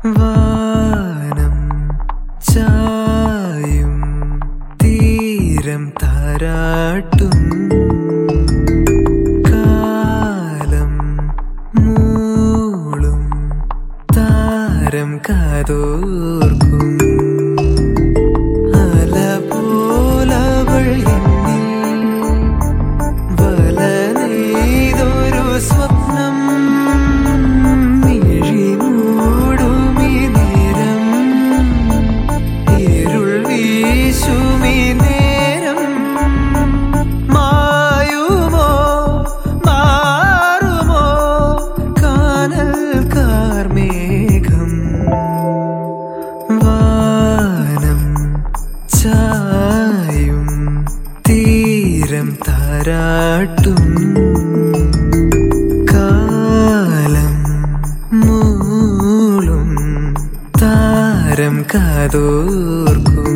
വാനം ചായും തീരം താരാട്ടും കാലം മൂളും താരം കാതോർക്കും അല പോലവൾ എന്നിൽ വല നെയ്തൊരു സ്വപ്നം മിഴി മൂടുമി നേരം ഇരുൾ വീശുമി നേരം മായുമോ മാറുമോ കാനൽ കാർമേഘം വാനം ചായും തീരം താരാട്ടും കാലം മൂളും താരം കാതോർക്കും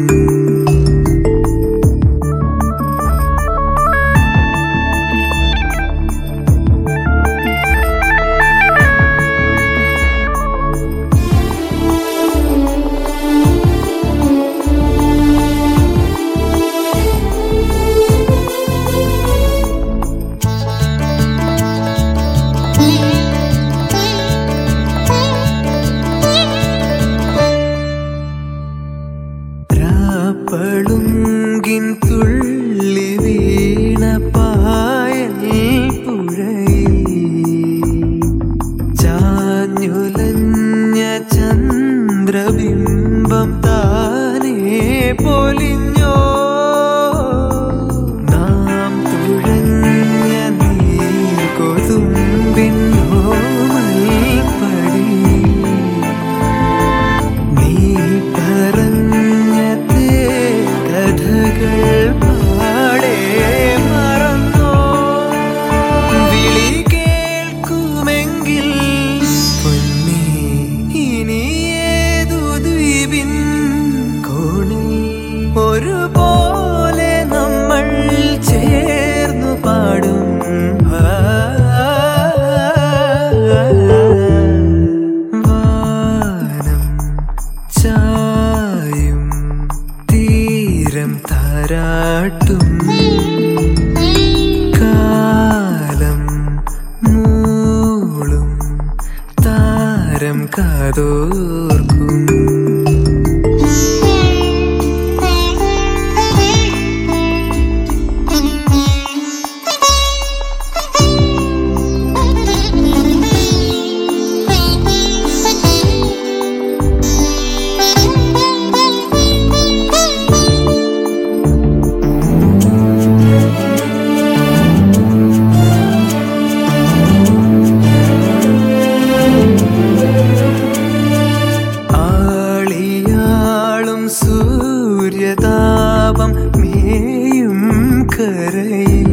രാപ്പളുങ്കിൻ തുള്ളി വീണ പായൽ പുഴയിൽ ചാഞ്ഞുലഞ്ഞ ചന്ദ്രബിംബം താനേ പൊലിഞ്ഞോ നാം തുഴഞ്ഞ നീർ കൊതുമ്പിൻ ഓമൽപ്പടി നീ പറഞ്ഞ കഥകൾ പാടെ മറന്നോ വിളി കേൾക്കുമെങ്കിൽ പൊന്നേ ഇനി ഏതു ദ്വീപിൻ കോണിൽ ഒരുപോലെ നമ്മൾ ചേർന്നു പാടും വാനം ചായും തീരം താരാട്ടും കാലം മൂളും താരം കാതോർക്കും ആളിയാളും സൂര്യതാപം മേയും കരയിൽ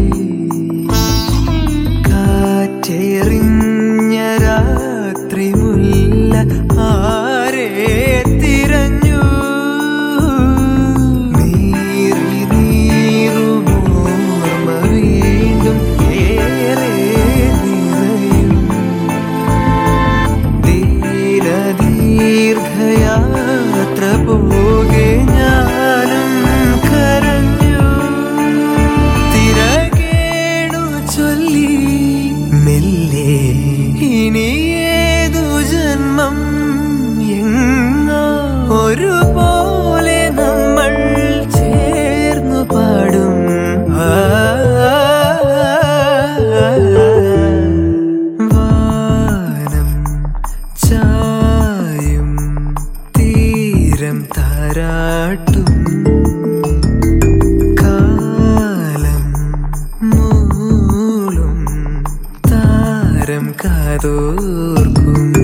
കാറ്റെറിഞ്ഞ രാത്രി മുല്ല ആരെ തിരഞ്ഞു നീറി നീറുമോർമ വീണ്ടും ഏറെ നിറയും ദീർഘയാത്ര പോകെ ഞാനും കരഞ്ഞു തിരകേണു ചൊല്ലി മെല്ലെ ഇനി ഏതു ജന്മം എങ്ങോ ഒരുപോലെ നമ്മൾ ചേർന്നു പാടും വാനം ചായും തീരം താരാട്ടും കാലം മൂളും താരം കാതോർക്കും